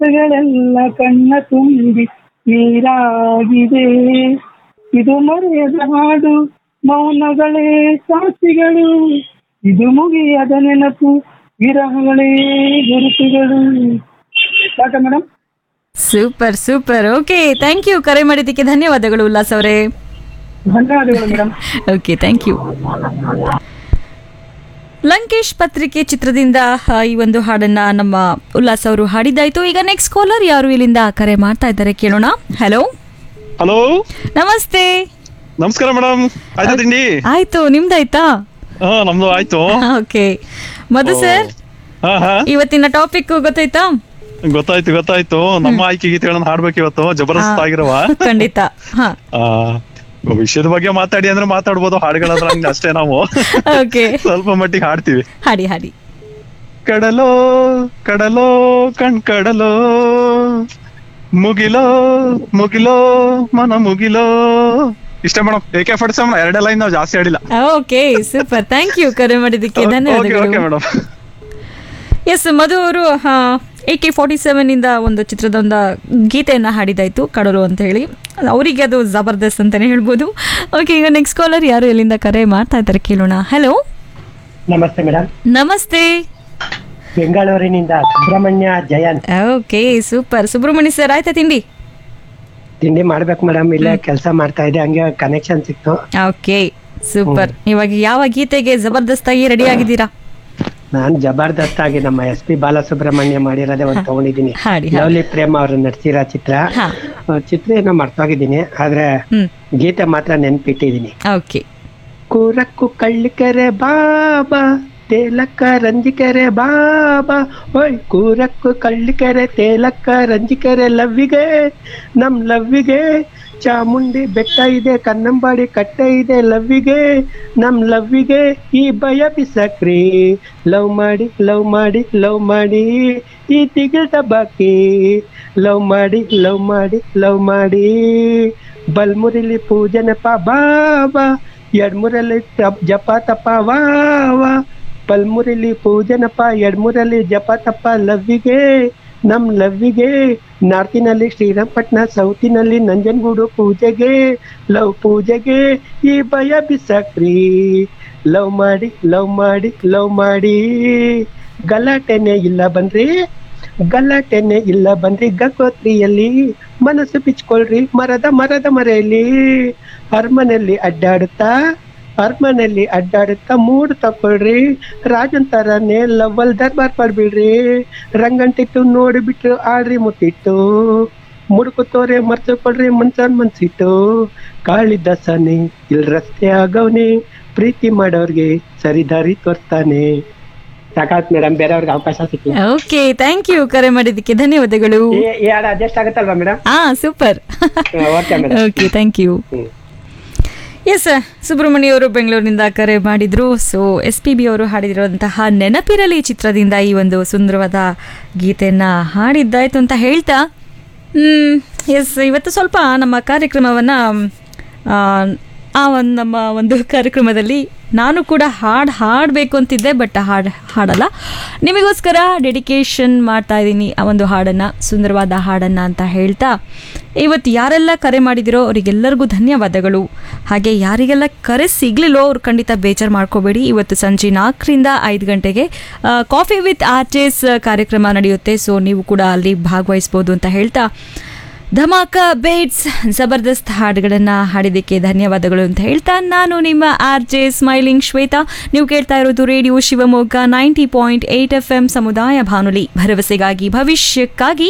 ಮಾತುಗಳೆಲ್ಲ ಕಣ್ಣ ತುಂಬಿ ನೀರಾಗಿದೆ ಇದು ಮರೆಯದ ಹಾಡು ಮೌನಗಳೇ ಸಾಕ್ಷಿಗಳು ಇದು ಮುಗಿಯದ ನೆನಪು ವಿರಹಗಳೇ ಗುರುತುಗಳು ಸಾಕ ಮೇಡಮ್ super super okay thank you ಕರೆ ಮಾಡಿದ್ದಕ್ಕೆ ಧನ್ಯವಾದಗಳು ಉಲ್ಲಾಸ್ ಅವರೇ ಧನ್ಯವಾದಗಳು ಮೇಡಮ್ okay thank you Lankesh Patrike ಚಿತ್ರದಿಂದ ಆ, ಈ ಒಂದು ಹಾಡನ್ನ ನಮ್ಮ ಉಲ್ಲಾಸ್ ಅವರು ಹಾಡಿದ್ದಾಯ್ತು ಈಗ ನೆಕ್ಸ್ಟ್ ಕಾಲರ್ ಯಾರು ಇಲ್ಲಿಂದ ಕರೆ ಮಾಡ್ತಾ ಇದ್ದಾರೆ ಕೇಳೋಣ ಹಲೋ ಹಲೋ ನಮಸ್ತೆ ನಮಸ್ಕಾರ ಮೇಡಮ್ ಆಯ್ತಾ ತಿಂಡಿ ಆಯ್ತು ನಿಮ್ದಾಯ್ತಾ ಹಾ ನಮ್ದು ಆಯ್ತು ಓಕೆ ಮಧು ಸರ್ ಹಾ ಹಾ ಇವತ್ತಿನ ಟಾಪಿಕ್ ಗೊತ್ತಾಯ್ತಾ ಗೊತ್ತಾಯ್ತು ಗೊತ್ತಾಯ್ತು ನಮ್ಮ ಆಯ್ಕೆ ಗೀತೆಗಳನ್ನ ಹಾಡ್ಬೇಕು ಇವತ್ತು ಜಬರ್ದಸ್ತ್ ಆಗಿರವ ಖಂಡಿತ ಹಾ ಆ, ವಿಷಯದ ಬಗ್ಗೆ ಮಾತಾಡಿ ಅಂದ್ರೆ ಮಾತಾಡ್ಬೋದು ಹಾಡುಗಳಂದ್ರೆ ಹಂಗೆ ಅಷ್ಟೇ ನಾವು ಓಕೆ ಸ್ವಲ್ಪ ಮಟ್ಟಿಗೆ ಹಾಡ್ತೀವಿ ಹಾಡಿ ಹಾಡಿ ಕಡಲೋ ಕಡಲೋ ಕಣ್ ಕಡಲೋ ಮುಗಿಲೋ ಮುಗಿಲೋ ಮನ ಮುಗಿಲೋ ಇಷ್ಟ ಮೇಡಮ್ ಏಕೆ ಫಡ್ಸಮ್ ಎರಡೇ ಲೈನ್ ನಾವು ಜಾಸ್ತಿ ಆಡಿಲ್ಲ ಓಕೆ ಸೂಪರ್ ಥ್ಯಾಂಕ್ ಯು ಕರೆ ಮಾಡಿದ್ದಕ್ಕೆ ಓಕೆ ಓಕೆ ಧನ್ಯವಾದಗಳು ಮೇಡಮ್ ಎಸ್ ಮಧು ಅವರು ಎ ಕೆ ಫಾರ್ಟಿ ಸೆವೆನ್ ಇಂದ ಒಂದು ಚಿತ್ರದ ಒಂದು ಗೀತೆಯನ್ನ ಹಾಡಿದಾಯ್ತು ಕಡಲು ಅಂತ ಹೇಳಿ ಅವರಿಗೆ ಅದು ಜಬರ್ದಸ್ತ್ ಅಂತಾನೆ ಹೇಳ್ಬೋದು ಓಕೆ ಈಗ ನೆಕ್ಸ್ಟ್ ಕಾಲರ್ ಯಾರು ಎಲ್ಲಿಂದ ಕರೆ ಮಾಡ್ತಾ ಇದ್ದಾರೆ ಕೇಳೋಣ ಹಲೋ ನಮಸ್ತೆ ಮೇಡಮ್ ನಮಸ್ತೆ ಬೆಂಗಳೂರಿನಿಂದ Subrahmanya Jayanth okay super Subrahmanya sir ಆಯ್ತಾ ತಿಂಡಿ ತಿಂಡಿ ಮಾಡ್ಬೇಕು ಮೇಡಮ್ ಇಲ್ಲೇ ಕೆಲಸ ಮಾಡ್ತಾ ಇದ್ದೆ ಹಂಗೆ ಕನೆಕ್ಷನ್ ಸಿಕ್ತು ಓಕೆ ಸೂಪರ್ ಇವಾಗ ಯಾವ ಗೀತೆಗೆ ಜಬರ್ದಸ್ತ್ ಆಗಿ ರೆಡಿ ಆಗಿದ್ದೀರಾ ನಾನ್ ಜಬರ್ದಸ್ತ್ ಆಗಿ ನಮ್ಮ ಎಸ್ ಪಿ ಬಾಲಸುಬ್ರಹ್ಮಣ್ಯ ಮಾಡಿರೋದೇ ಒಂದು ತಗೊಂಡಿದ್ದೀನಿ ಹಾಡಿ ಹಾಡಿ ಲವ್ಲಿ ಪ್ರೇಮ ಅವರು ನಡ್ಸಿರೋ ಚಿತ್ರ ಹಾ ಆ, ಚಿತ್ರ ಏನೋ ಮರ್ತೋಗಿದ್ದೀನಿ ಆದ್ರೆ ಹ್ಮ್ ಗೀತೆ ಮಾತ್ರ ನೆನ್ಪಿಟ್ಟಿದ್ದೀನಿ ಓಕೆ ಕೂರಕ್ಕು ಕಳ್ಳಿಕೆರೆ ಬಾಬಾ ತೇಲಕ್ಕ ರಂಜಿಕೆರೆ ಬಾಬಾ ಓಯ್ ಕೂರಕ್ಕು ಕಳ್ಳಿಕೆರೆ ತೇಲಕ್ಕ ರಂಜಿಕೆರೆ ಲವ್ವಿಗೆ ನಮ್ ಲವ್ವಿಗೆ ಚಾಮುಂಡಿ ಬೆಟ್ಟ ಇದೆ ಕನ್ನಂಬಾಡಿ ಕಟ್ಟೆ ಇದೆ ಲವ್ವಿಗೆ ನಮ್ ಲವ್ವಿಗೆ ಈ ಭಯ ಬಿಸಕ್ರಿ ಲವ್ ಮಾಡಿ ಲವ್ ಮಾಡಿ ಲವ್ ಮಾಡಿ ಈ ತಿಗಿಲ್ದ ಬಾಕಿ ಲವ್ ಮಾಡಿ ಲವ್ ಮಾಡಿ ಲವ್ ಮಾಡಿ ಬಲ್ಮುರಿಲಿ ಪೂಜನಪ ಬಾಬಾ ಎಡ್ಮೂರಲ್ಲಿ ತಪ್- ಜಪ ತಪ ವಾ ವಾ ಪಲ್ಮುರಿಲಿ ಪೂಜನಪ್ಪ ಎಡ್ಮೂರಲ್ಲಿ ಜಪ ತಪ್ಪ ಲವ್ವಿಗೆ ನಮ್ ಲವ್ವಿಗೆ ನಾರ್ತಿನಲ್ಲಿ ಶ್ರೀರಂಗಪಟ್ಟಣ ಸೌತಿನಲ್ಲಿ ನಂಜನಗೂಡು ಪೂಜೆಗೆ ಲವ್ ಪೂಜೆಗೆ ಈ ಭಯ ಬಿಸಾಕ್ರಿ ಲವ್ ಮಾಡಿ ಲವ್ ಮಾಡಿ ಲವ್ ಮಾಡಿ ಗಲಾಟೆನೆ ಇಲ್ಲ ಬನ್ರಿ ಗಲಾಟೆನೆ ಇಲ್ಲ ಬನ್ರಿ ಗಂಗೋತ್ರಿಯಲ್ಲಿ ಮನಸ್ಸು ಬಿಚ್ಕೊಳ್ರಿ ಮರದ ಮರದ ಮರೆಯಲ್ಲಿ ಅರಮನೆಯಲ್ಲಿ ಅಡ್ಡಾಡುತ್ತಾ ಅರಮನೆಯಲ್ಲಿ ಅಡ್ಡಾಡುತ್ತಾ ಮೂಡ್ ತಕೊಳ್ರಿ ರಾಜನ್ ತರನೇ ಲವ್ವಲ್ ದರ್ಬಾರ್ ಮಾಡ್ಬಿಡ್ರಿ ರಂಗಂಟಿಟ್ಟು ನೋಡಿಬಿಟ್ಟು ಆಡ್ರಿ ಮುತ್ತಿಟ್ಟು ಮುಡುಕುತ್ತೋರೆ ಮರ್ಚಿಕೊಳ್ರಿ ಮನ್ಸನ್ ಮನ್ಸಿಟ್ಟು ಕಾಳಿದಾಸನೆ ಇಲ್ ರಸ್ತೆ ಆಗವ್ನೆ ಪ್ರೀತಿ ಮಾಡೋರ್ಗೆ ಸರಿದಾರಿ ತೋರ್ತಾನೆ ಸಾಕಾತ್ ಮೇಡಮ್ ಬೇರೆಯವ್ರಿಗೆ ಅವಕಾಶ ಸಿಕ್ಕಿಲ್ಲ ಓಕೆ ಥ್ಯಾಂಕ್ ಯು ಕರೆ ಮಾಡಿದ್ದಕ್ಕೆ ಧನ್ಯವಾದಗಳು ಈ ಈ ಹಾಡು ಅಡ್ಜಸ್ಟ್ ಆಗುತ್ತಲ್ವಾ ಮೇಡಮ್ ಹಾ ಸೂಪರ್ ಓಕೆ ಮೇಡಮ್ ಓಕೆ ಥ್ಯಾಂಕ್ ಯು ಹ್ಮ್. ಎಸ್ ಸುಬ್ರಹ್ಮಣ್ಯ ಅವರು ಬೆಂಗಳೂರಿನಿಂದ ಕರೆ ಮಾಡಿದ್ರು ಸೊ ಎಸ್ ಪಿ ಬಿ ಅವರು ಹಾಡಿದಿರುವಂತಹ ನೆನಪಿರಲಿ ಚಿತ್ರದಿಂದ ಈ ಒಂದು ಸುಂದರವಾದ ಗೀತೆಯನ್ನ ಹಾಡಿದ್ದಾಯ್ತು ಅಂತ ಹೇಳ್ತಾ ಎಸ್ ಇವತ್ತು ಸ್ವಲ್ಪ ನಮ್ಮ ಕಾರ್ಯಕ್ರಮವನ್ನು ಆ ಒಂದು ನಮ್ಮ ಒಂದು ಕಾರ್ಯಕ್ರಮದಲ್ಲಿ ನಾನು ಕೂಡ ಹಾಡು ಹಾಡಬೇಕು ಅಂತಿದ್ದೆ ಬಟ್ ಹಾಡು ಹಾಡಲ್ಲ ನಿಮಗೋಸ್ಕರ ಡೆಡಿಕೇಶನ್ ಮಾಡ್ತಾ ಇದ್ದೀನಿ ಆ ಒಂದು ಹಾಡನ್ನು ಸುಂದರವಾದ ಹಾಡನ್ನು ಅಂತ ಹೇಳ್ತಾ ಇವತ್ತು ಯಾರೆಲ್ಲ ಕರೆ ಮಾಡಿದಿರೋ ಅವರಿಗೆಲ್ಲರಿಗೂ ಧನ್ಯವಾದಗಳು ಹಾಗೆ ಯಾರಿಗೆಲ್ಲ ಕರೆ ಸಿಗ್ಲಿಲ್ಲೋ ಅವ್ರು ಖಂಡಿತ ಬೇಜಾರು ಮಾಡ್ಕೋಬೇಡಿ ಇವತ್ತು ಸಂಜೆ ನಾಲ್ಕರಿಂದ ಐದು ಗಂಟೆಗೆ ಕಾಫಿ ವಿತ್ ಆರ್ಟಿಸ್ ಕಾರ್ಯಕ್ರಮ ನಡೆಯುತ್ತೆ ಸೊ ನೀವು ಕೂಡ ಅಲ್ಲಿ ಭಾಗವಹಿಸ್ಬೋದು ಅಂತ ಹೇಳ್ತಾ ಧಮಾಕ ಬೇಟ್ಸ್ ಜಬರ್ದಸ್ತ್ ಹಾಡುಗಳನ್ನು ಹಾಡಿದ್ದಕ್ಕೆ ಧನ್ಯವಾದಗಳು ಅಂತ ಹೇಳ್ತಾ ನಾನು ನಿಮ್ಮ ಆರ್ ಜೆ ಸ್ಮೈಲಿಂಗ್ ಶ್ವೇತಾ ನೀವು ಕೇಳ್ತಾ ಇರೋದು radio Shivamogga ninety point eight F M ಸಮುದಾಯ ಬಾನುಲಿ ಭರವಸೆಗಾಗಿ ಭವಿಷ್ಯಕ್ಕಾಗಿ